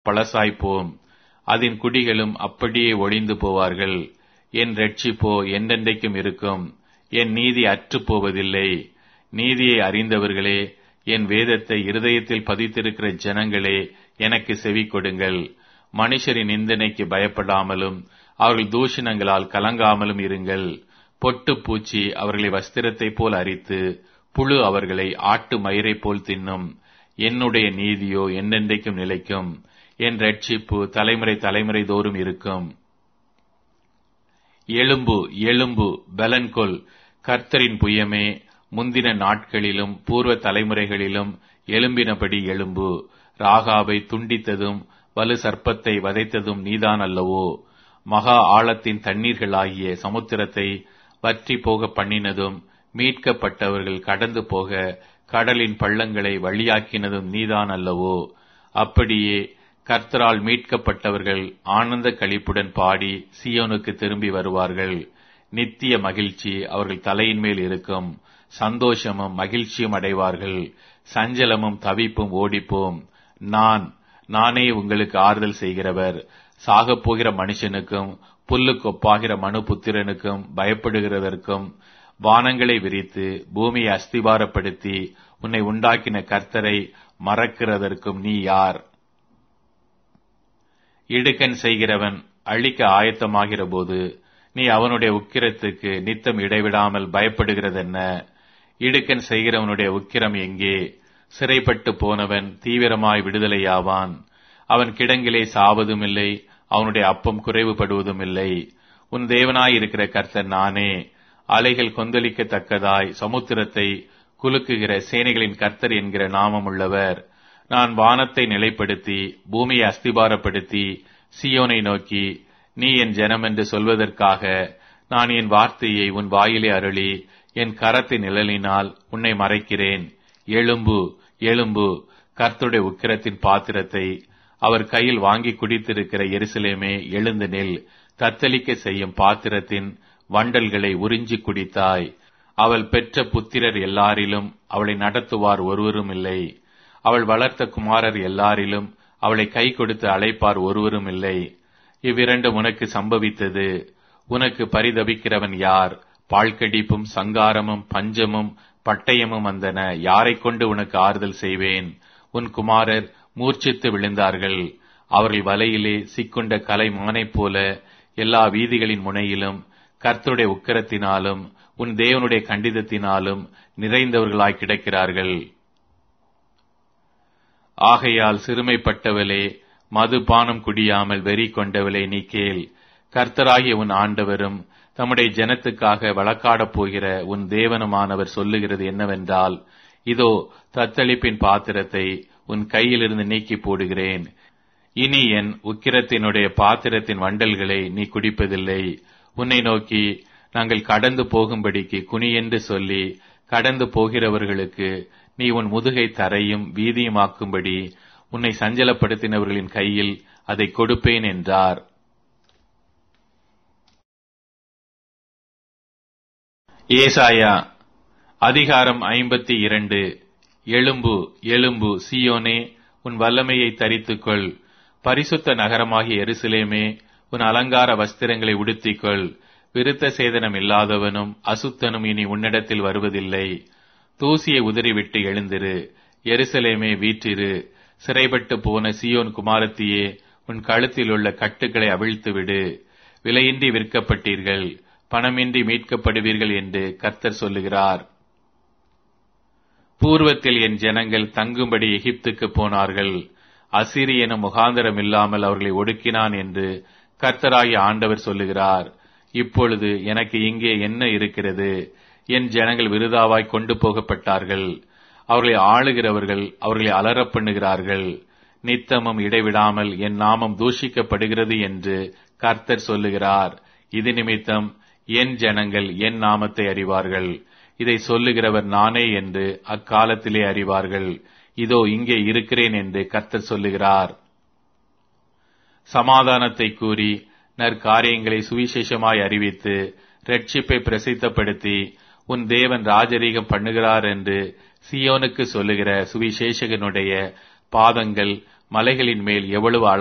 பழசாய்ப்போம் அதன் குடிகளும் அப்படியே ஒளிந்து போவார்கள் என் ரட்சிப்போ என்றென்றைக்கும் இருக்கும் என் நீதி அற்றுப் போவதில்லை நீதியை அறிந்தவர்களே என் வேதத்தை இருதயத்தில் பதித்திருக்கிற ஜனங்களே எனக்கு செவி கொடுங்கள் மனுஷரின் நிந்தனைக்கு பயப்படாமலும் அவர்கள் தூஷணங்களால் கலங்காமலும் இருங்கள் பொட்டு பூச்சி அவர்களை வஸ்திரத்தைப் போல் அரித்து புழு அவர்களை ஆட்டு மயிரைப் போல் தின்னும் என்னுடைய நீதியோ என்னென்றைக்கும் நிலைக்கும் என் ரட்சிப்பு தலைமுறை தலைமுறை தோறும் இருக்கும் எலும்பு எலும்பு பலன்கொள் கர்த்தரின் புயமே முந்தின நாட்களிலும் பூர்வ தலைமுறைகளிலும் எலும்பினபடி எலும்பு ராகாவை துண்டித்ததும் வலு சர்ப்பத்தை வதைத்ததும் நீதான் அல்லவோ மகா ஆழத்தின் தண்ணீர்களாகிய சமுத்திரத்தை வற்றி போக பண்ணினதும் மீட்கப்பட்டவர்கள் கடந்து போக கடலின் பள்ளங்களை வழியாக்கினதும் நீதான் அல்லவோ அப்படியே கர்த்தரால் மீட்கப்பட்டவர்கள் ஆனந்த களிப்புடன் பாடி சியோனுக்கு திரும்பி வருவார்கள் நித்திய மகிழ்ச்சி அவர்கள் தலையின் மேல் இருக்கும் சந்தோஷமும் மகிழ்ச்சியும் அடைவார்கள் சஞ்சலமும் தவிப்பும் ஓடிப்போம் நான் நானே உங்களுக்கு ஆறுதல் செய்கிறவர் சாகப் போகிற மனுஷனுக்கும் புல்லு கொப்பாகிற மனு புத்திரனுக்கும் பயப்படுகிறதற்கும் வானங்களை விரித்து பூமியை அஸ்திபாரப்படுத்தி உன்னை உண்டாக்கின கர்த்தரை மறக்கிறதற்கும் நீ யார் இடுக்கன் செய்கிறவன் அழிக்க ஆயத்தமாகிற போது நீ அவனுடைய உக்கிரத்துக்கு நித்தம் இடைவிடாமல் பயப்படுகிறதென்ன இடுக்கன் செய்கிறவனுடைய உக்கிரம் எங்கே சிறைப்பட்டு போனவன் தீவிரமாய் விடுதலையாவான் அவன் கிடங்கிலே சாவதும் இல்லை அவனுடைய அப்பம் குறைவுபடுவதும் இல்லை உன் தேவனாய் இருக்கிற கர்த்தர் நானே அலைகள் கொந்தளிக்கத்தக்கதாய் சமுத்திரத்தை குலுக்குகிற சேனைகளின் கர்த்தர் என்கிற நாமம் உள்ளவர் நான் வானத்தை நிலைப்படுத்தி பூமியை அஸ்திபாரப்படுத்தி சியோனை நோக்கி நீ என் ஜனம் என்று சொல்வதற்காக நான் என் வார்த்தையை உன் வாயிலே அருளி என் கரத்தின் நிழலினால் உன்னை மறைக்கிறேன் எழும்பு எழும்பு கர்த்தருடைய உக்கிரத்தின் பாத்திரத்தை அவர் கையில் வாங்கி குடித்திருக்கிற எருசலேமே எழுந்து நெல் தத்தளிக்க செய்யும் பாத்திரத்தின் வண்டல்களை உறிஞ்சி குடித்தாய் அவள் பெற்ற புத்திரர் எல்லாரிலும் அவளை நடத்துவார் ஒருவரும் இல்லை அவள் வளர்த்த குமாரர் எல்லாரிலும் அவளை கை கொடுத்து அழைப்பார் ஒருவரும் இல்லை இவ்விரண்டும் உனக்கு சம்பவித்தது உனக்கு பரிதபிக்கிறவன் யார் பாழ்கடிப்பும் சங்காரமும் பஞ்சமும் பட்டயமும் வந்தன யாரைக் கொண்டு உனக்கு ஆறுதல் செய்வேன் உன் குமாரர் மூர்ச்சித்து விழுந்தார்கள் அவர்கள் வலையிலே சிக்குண்ட கலை மானைப் போல எல்லா வீதிகளின் முனையிலும் கர்த்தருடைய உக்கிரத்தினாலும் உன் தேவனுடைய கண்டிதத்தினாலும் நிறைந்தவர்களாய் கிடக்கிறார்கள் ஆகையால் சிறுமைப்பட்டவளே மதுபானம் குடியாமல் வெறி கொண்டவளே நீ கேள் கர்த்தராகிய உன் ஆண்டவரும் தம்முடைய ஜனத்துக்காக வழக்காடப் போகிற உன் தேவனுமானவர் சொல்லுகிறது என்னவென்றால் இதோ தத்தளிப்பின் பாத்திரத்தை உன் கையிலிருந்து நீக்கி போடுகிறேன் இனி என் உக்கிரத்தினுடைய பாத்திரத்தின் வண்டல்களை நீ குடிப்பதில்லை உன்னை நோக்கி நாங்கள் கடந்து போகும்படிக்கு குனி என்று சொல்லி கடந்து போகிறவர்களுக்கு நீ உன் முதுகை தரையும் வீதியுமாக்கும்படி உன்னை சஞ்சலப்படுத்தினவர்களின் கையில் அதை கொடுப்பேன் என்றார் ஏசாயா அதிகாரம் ஐம்பத்தி இரண்டு எழும்பு எழும்பு சியோனே உன் வல்லமையை தரித்துக்கொள் பரிசுத்த நகரமாகிய எருசலேமே உன் அலங்கார வஸ்திரங்களை உடுத்திக்கொள் விருத்த சேதனம் இல்லாதவனும் அசுத்தனும் இனி உன்னிடத்தில் வருவதில்லை தூசியை உதறிவிட்டு எழுந்திரு எருசலேமே வீற்றிரு சிறைப்பட்டு போன சியோன் குமாரத்தியே உன் கழுத்தில் உள்ள கட்டுக்களை அவிழ்த்துவிடு விலையின்றி விற்கப்பட்டீர்கள் பணமின்றி மீட்கப்படுவீர்கள் என்று கர்த்தர் சொல்லுகிறார் பூர்வத்தில் என் ஜனங்கள் தங்கும்படி எகிப்துக்கு போனார்கள் அசிரியனும் முகாந்தரம் இல்லாமல் அவர்களை ஒடுக்கினான் என்று கர்த்தராகிய ஆண்டவர் சொல்லுகிறார் இப்பொழுது எனக்கு இங்கே என்ன இருக்கிறது என் ஜனங்கள் விருதாவாய் கொண்டு போகப்பட்டார்கள் அவர்களை ஆளுகிறவர்கள் அவர்களை அலறப் பண்ணுகிறார்கள் நித்தமும் இடைவிடாமல் என் நாமம் தூஷிக்கப்படுகிறது என்று கர்த்தர் சொல்லுகிறார் இது நிமித்தம் என் ஜனங்கள் என் நாமத்தை அறிவார்கள் இதை சொல்லுகிறவர் நானே என்று அக்காலத்திலே அறிவார்கள் இதோ இங்கே இருக்கிறேன் என்று கர்த்தர் சொல்லுகிறார் சமாதானத்தை கூறி நற்காரியங்களை சுவிசேஷமாய் அறிவித்து ரட்சிப்பை பிரசித்தப்படுத்தி உன் தேவன் ராஜரீகம் பண்ணுகிறார் என்று சியோனுக்கு சொல்லுகிற சுவிசேஷகனுடைய பாதங்கள் மலைகளின் மேல் எவ்வளவு